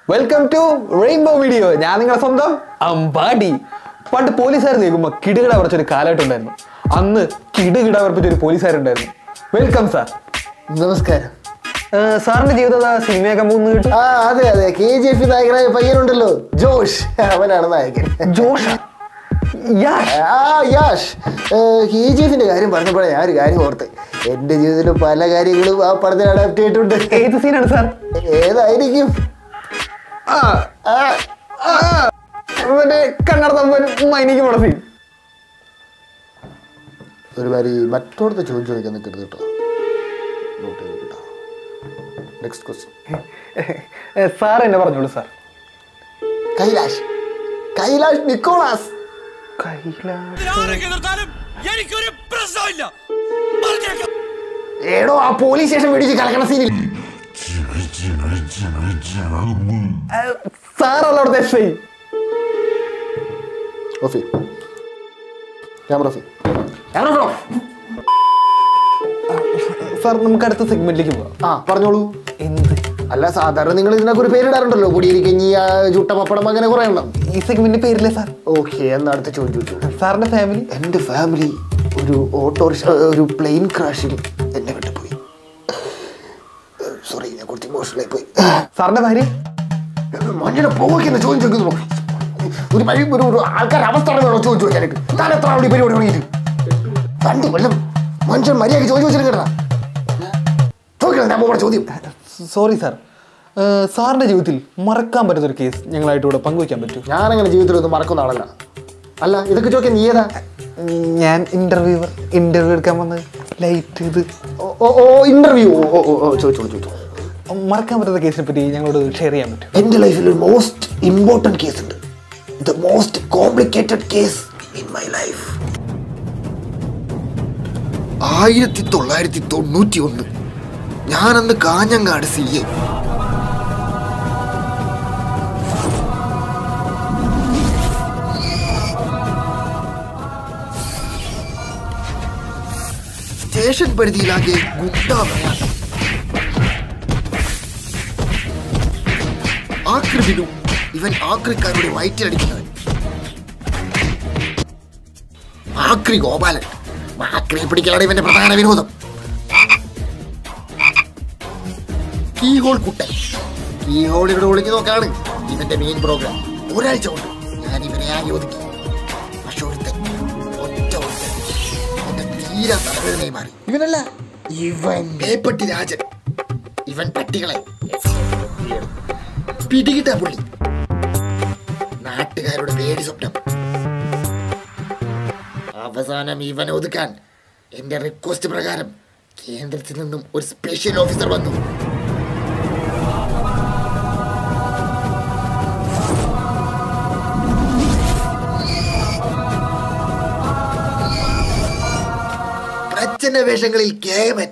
Welcome to rainbow video ഞാൻ നിങ്ങളുടെ സ്വന്തം അമ്പാടി പണ്ട് പോലീസുകാർ നീക്കുമ്പോൾ കിടുകിട കുറച്ചൊരു കാലഘട്ടം ഉണ്ടായിരുന്നു അന്ന് കിടുകിട ഉറപ്പിച്ച ഒരു പോലീസുകാരുണ്ടായിരുന്നു വെൽക്കം സാർ നമസ്കാരം സാറിന്റെ ജീവിതം സിനിമയൊക്കെ മൂന്ന് കിട്ടും ആ അതെ അതെ കെ ജി എഫ് നായകനായ പയ്യനുണ്ടല്ലോ ജോഷ് അവനാണ് നായകൻ ജോഷ യാഷ് ആ യാഷ് കെ ജി എഫിന്റെ കാര്യം പറഞ്ഞപ്പോഴേ ഞാൻ ഒരു കാര്യം ഓർത്ത് എന്റെ ജീവിതത്തിൽ പല കാര്യങ്ങളും ആ പടത്തിൽ അഡാപ്റ്റ് ചെയ്തിട്ടുണ്ട് ഏത് സീനാണ് സാർ ഏതായിരിക്കും ആ ആ, ആ, മറ്റേ കണ്ണട തമ്പനും മൈനിക്ക് പോണ സീൻ ഒരുമാതിരി മറ്റോടത്ത് ചോദിച്ചു ചോദിക്കാൻ നിൽക്കരുത് കേട്ടോ നോട്ട് ചെയ്ത് കേട്ടോ നെക്സ്റ്റ് ക്വസ്റ്റ്യൻ സാർ എന്നെ പറഞ്ഞോളൂ സാർ കൈലാഷ് കൈലാഷ് നിക്കോളാസ് കൈലാഷ് ആരൊക്കെ നിർത്താനും എനിക്കൊരു പ്രശ്നമില്ല പറഞ്ഞേക്കാം ഏടോ ആ പോലീസ് സ്റ്റേഷൻ മേടിച്ച് കലക്കണ സീനിൽ സാറല്ല അവിടുത്തെ എസ് ഐ ഓഫി ക്യാമറ ഓഫി ക്യാമറ ഓഫ് സാർ നമുക്ക് അടുത്ത സെഗ്മെന്റിലേക്ക് പോവാം ആ പറഞ്ഞോളൂ എന്ത് അല്ല സാധാരണ നിങ്ങൾ ഇതിനൊക്കെ ഒരു പേരിടാറുണ്ടല്ലോ പൊടിയിരിക്കഞ്ഞി ആ ചുട്ട പപ്പടം അങ്ങനെ കുറെ എണ്ണം ഈ സെഗ്മെന്റ് പേരില്ലേ സാർ ഓക്കെ എന്നാ അടുത്ത ചോദ്യം ചോദിച്ചു സാറിന്റെ ഫാമിലി എൻ്റെ ഫാമിലി ഒരു ഓട്ടോറിക്ഷ ഒരു പ്ലെയിൻ ക്രാഷിൽ എന്നെ വിട്ടുപോയി സോറി ഞാൻ കുറച്ച് ഇമോഷണലായി പോയി സാറിന്റെ ഭാര്യ മഞ്ഞയുടെ പോവുന്ന ചോദ്യം ചോദിക്കുന്നു ഒരു വഴി ഒരു ഒരു ആൾക്കാർ അവസ്ഥ വേണോ ചോദിച്ചു ചോദിക്കാനായിട്ട് താൻ എത്ര ആളുടെ പരിപാടി തുടങ്ങിയിട്ട് രണ്ട് കൊല്ലം മനുഷ്യൻ മര്യാദയ്ക്ക് ചോദിച്ചു വെച്ചിട്ട് കേട്ടാ ചോദിക്കണം ഞാൻ പോകണ ചോദ്യം സോറി സാർ സാറിന്റെ ജീവിതത്തിൽ മറക്കാൻ പറ്റുന്ന ഒരു കേസ് ഞങ്ങളായിട്ട് ഇവിടെ പങ്കുവയ്ക്കാൻ പറ്റൂ ഞാനങ്ങനെ ജീവിതത്തിലൊന്നും മറക്കുന്ന ആളല്ല അല്ല ഇതൊക്കെ ചോദിക്കാൻ നീ ഏതാ ഞാൻ ഇന്റർവ്യൂവർ ഇന്റർവ്യൂ എടുക്കാൻ വന്നത് ലൈറ്റ് ഇത് ഓ, ഓ ഓ ഇന്റർവ്യൂ ഓ ഓ ഓ ചോദിച്ചോളൂ ചോദിച്ചോളൂ മറക്കാൻ പറ്റുന്ന കേസിനെ പറ്റി ഞങ്ങളോട് ഷെയർ ചെയ്യാൻ പറ്റും എൻ്റെ ലൈഫിൽ ഒരു മോസ്റ്റ് ഇമ്പോർട്ടൻറ്റ് കേസ് ഉണ്ട് the most complicated case in my life ആയിരത്തി തൊള്ളായിരത്തി തൊണ്ണൂറ്റി ഒന്ന് ഞാനന്ന് കാഞ്ഞങ്ങാട് സി എ സ്റ്റേഷൻ പരിധിയിലാകെ ഗുണ്ടാമയാണ് ആക്രിമിനും ഇവൻ ആക്രിക്കാരുടെ വയറ്റിലടിക്കുന്നവൻ ആക്രി ഗോപാലൻ ആക്രിയെ പിടിക്കലാണ് ഇവന്റെ പ്രധാന വിനോദം keyhole Kuttan keyhole ഇവിടെ ഒളിഞ്ഞു നോക്കാണ് ഇവന്റെ മെയിൻ പ്രോഗ്രാം ഒരാഴ്ച കൊണ്ട് ഞാൻ ഇവനെ ആയോധിക്കും പക്ഷെ ഒരുത്തൻ ഒറ്റ ഒരുത്തൻ എന്റെ തീരെ തലവേദനയായി മാറി ഇവനല്ല ഇവൻ പേപ്പട്ടി രാജൻ ഇവൻ പട്ടികളെ പിടികിട്ട പുള്ളി നാട്ടുകാരുടെ പേടി സ്വപ്നം അവസാനം ഇവൻ ഒതുക്കാൻ എന്റെ റിക്വസ്റ്റ് പ്രകാരം കേന്ദ്രത്തിൽ നിന്നും ഒരു സ്പെഷ്യൽ ഓഫീസർ വന്നു പ്രച്ഛന്ന വേഷങ്ങളിൽ കേമൻ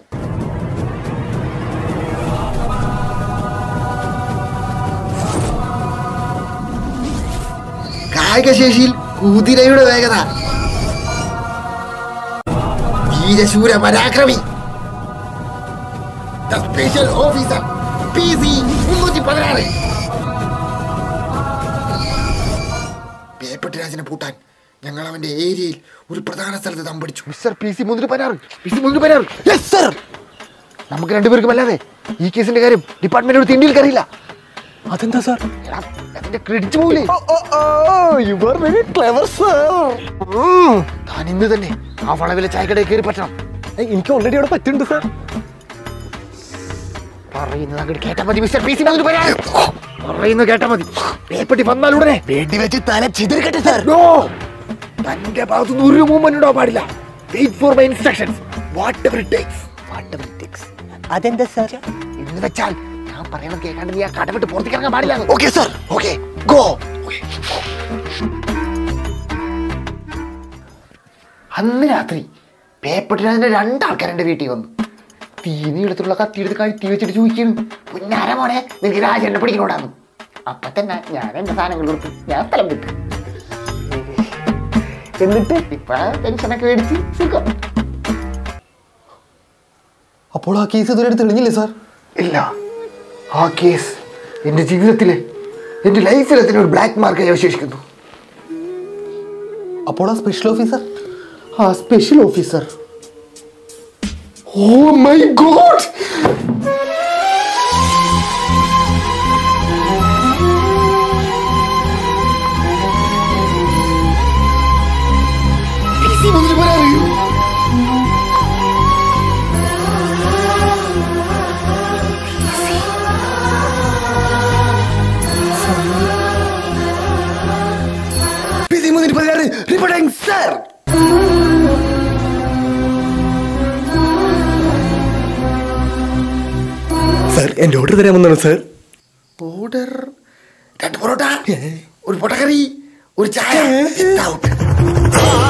കായികശേഷിയിൽ കുതിരയുടെ വേഗത വീരശൂര പരാക്രമി The special officer P C മുന്നൂറ്റി പതിനാറ് പേപ്പട്ടി രാജനെ പൂട്ടാൻ ഞങ്ങൾ അവന്റെ ഏരിയയിൽ ഒരു പ്രധാന സ്ഥലത്ത് തമ്പടിച്ചു മിസ്റ്റർ പി സി മുന്നൂറ്റി പതിനാറ് പി സി മുന്നൂറ്റി പതിനാറ് യെസ് സർ നമുക്ക് രണ്ടുപേർക്കും അല്ലാതെ ഈ കേസിന്റെ കാര്യം ഡിപ്പാർട്ട്മെന്റ് തിണ്ടിയിൽ കറിയില്ല അതെന്താ സാർ എടാ, അതിന്റെ ക്രെഡിറ്റ് പോകില്ലേ you are very clever sir താൻ ഇന്ന് തന്നെ ആ വളവിലെ ചായക്കടയിൽ കയറി പറ്റണം എനിക്ക് ഓൾറെഡി അവിടെ പറ്റുന്നുണ്ട് സാർ പറയുന്നത് അങ്ങോട്ട് കേട്ടാ മതി മിസ്റ്റർ പി സി മുന്നൂറ്റി പതിനാറ് പറയുന്നത് കേട്ടാ മതി പേപ്പട്ടി വന്നാൽ ഉടനെ വേണ്ടി വെച്ച് തല ചിതറിക്കട്ടെ സാർ തന്റെ ഭാഗത്തുനിന്ന് ഒരു മൂവ്മെന്റ് ഉണ്ടാവാൻ പാടില്ല wait for my instructions whatever it takes whatever it takes അതെന്താ സാർ എന്ന് വെച്ചാൽ ഞാൻ പറയണത് കേൾക്കാണ്ട് നീ ആ കട വിട്ട് പുറത്തേക്ക് ഇറങ്ങാൻ പാടില്ല ഓക്കെ സാർ ഓക്കെ ഗോ അന്ന് രാത്രി പേപ്പട്ടിരാജന്റെ രണ്ടാൾക്കാർ എന്റെ വീട്ടിൽ വന്നു തീനി എടുത്തുള്ള കത്തിയെടുത്ത് കഴുത്തി വെച്ചിട്ട് ചോദിക്കുന്നു പുന്നാര മോനെ നിനക്ക് രാജനെ പിടിക്കണോടാന്ന് അപ്പൊ തന്നെ ഞാൻ എന്റെ സാധനങ്ങൾ കൊടുത്തു ഞാൻ സ്ഥലം വിട്ടു എന്നിട്ട് ഇപ്പൊ പെൻഷനൊക്കെ മേടിച്ച് സുഖം അപ്പോൾ ആ കേസ് ഇതുവരെ തെളിഞ്ഞില്ലേ സാർ ഇല്ല ആ കേസ് എൻ്റെ ജീവിതത്തിലെ എന്റെ ലൈഫിൽ അതിന് ഒരു ബ്ലാക്ക് മാർക്കായി അവശേഷിക്കുന്നു അപ്പോൾ ആ സ്പെഷ്യൽ ഓഫീസർ ആ special officer oh my God reporting sir sir എന്റെ ഓർഡർ തരാമെന്നാണ് സാർ ഓർഡർ രണ്ട് പൊറോട്ട ഒരു പൊട്ടക്കറി ഒരു ചായ Get out.